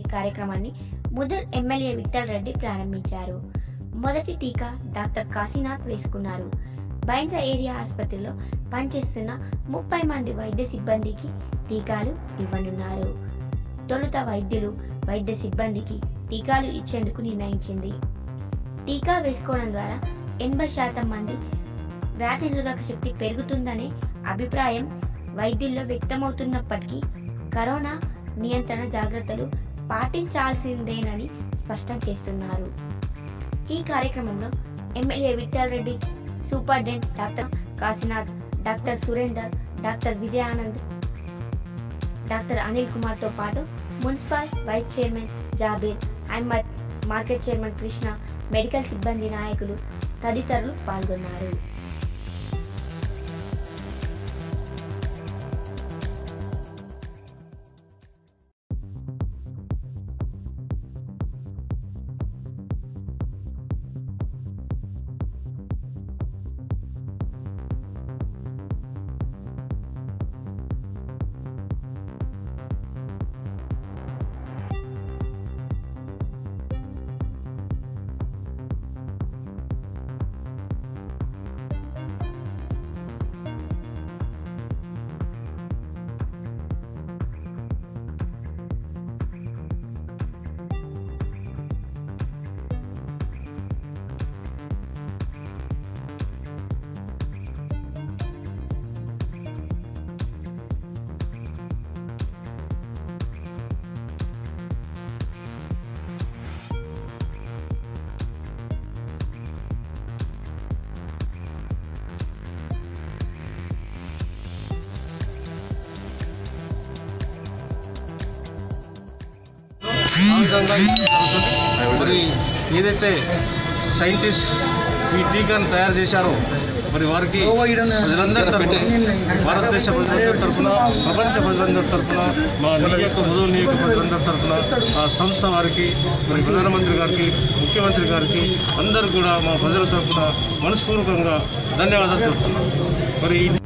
కార్యక్రమాన్ని ముదల్ ఎమ్మెల్యే విఠల్ రెడ్డి ప్రారంభించారు మొదటి టీకా డాక్టర్ కాశీనాథ్ వేసుకున్నారు బైన్స ఏరియా ఆసుపత్రిలో పనిచేస్తున్న ముప్పై మంది వైద్య సిబ్బందికి టీకాలు ఇవ్వనున్నారు తొలుత వైద్యులు వైద్య సిబ్బందికి టీకాలు ఇచ్చేందుకు నిర్ణయించింది టీకా వేసుకోవడం ద్వారా ఎనభై శాతం మంది వ్యాధి నిరోధక శక్తి పెరుగుతుందనే అభిప్రాయం వైద్యుల్లో వ్యక్తమవుతున్నప్పటికీ కరోనా నియంత్రణ జాగ్రత్తలు పాటించాల్సిందేనని స్పష్టం చేస్తున్నారు ఈ కార్యక్రమంలో MLA Vithal Reddy superintendent doctor Kashinath doctor Surender doctor Vijayanand doctor Anil Kumar తో పాటు municipal vice chairman Jabir Ahmed market chairman Krishna medical సిబ్బంది నాయకులు తదితరులు పాల్గొన్నారు ఆ విధంగా ఇది జరుగుతుంది మరి ఏదైతే సైంటిస్ట్ ఈ టీకాను తయారు చేశారో మరి వారికి ప్రజలందరి తరఫున భారతదేశ ప్రజలందరి తరఫున ప్రపంచ ప్రజలందరి తరఫున మా నియోజక మొదలు నియోజక ప్రజలందరి తరఫున ఆ సంస్థ వారికి మరి ప్రధానమంత్రి గారికి ముఖ్యమంత్రి గారికి అందరూ కూడా మా ప్రజల తరఫున మనస్పూర్వకంగా ధన్యవాదాలు తెలుపుతున్నాం మరి ఈ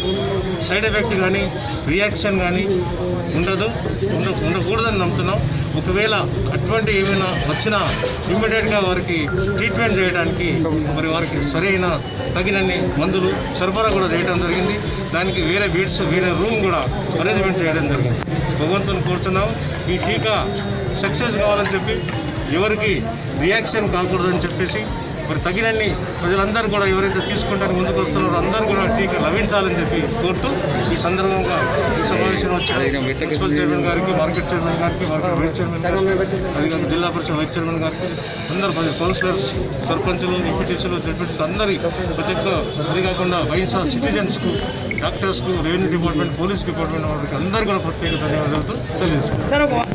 సైడ్ ఎఫెక్ట్ కానీ రియాక్షన్ కానీ ఉండదు ఉండ ఉండకూడదని నమ్ముతున్నాం ఒకవేళ అటువంటి ఏమైనా వచ్చినా ఇమ్మీడియట్గా వారికి ట్రీట్మెంట్ చేయడానికి మరి వారికి సరైన తగినన్ని మందులు సరఫరా కూడా చేయడం జరిగింది దానికి వేరే బెడ్స్ వేరే రూమ్ కూడా అరేంజ్మెంట్ చేయడం జరిగింది భగవంతుని కోరుతున్నాం ఈ టీకా సక్సెస్ కావాలని చెప్పి ఎవరికి రియాక్షన్ కాకూడదని చెప్పేసి మరి తగినన్ని ప్రజలందరూ కూడా ఎవరైతే తీసుకుంటానికి ముందుకు వస్తున్నారో అందరూ కూడా టీకా లభించాలని చెప్పి కోరుతూ ఈ సందర్భంగా ఈ సమావేశం వచ్చిన మున్సిపల్ చైర్మన్ గారికి మార్కెట్ చైర్మన్ గారికి మార్కెట్ వైస్ చైర్మన్ గారికి అదేవిధంగా జిల్లా పరిషత్ వైస్ చైర్మన్ గారికి అందరు ప్రతి కౌన్సిలర్స్ సర్పంచులు ఎంపీటీసీలు జడ్పీటీసీలు అందరి ప్రతి ఒక్క అది కాకుండా వైఎస్ఆ సిటిజన్స్కు డాక్టర్స్కు రెవెన్యూ డిపార్ట్మెంట్ పోలీస్ డిపార్ట్మెంట్ వారికి అందరూ కూడా ప్రత్యేక ధన్యవాదాలతో తెలియజేస్తున్నాను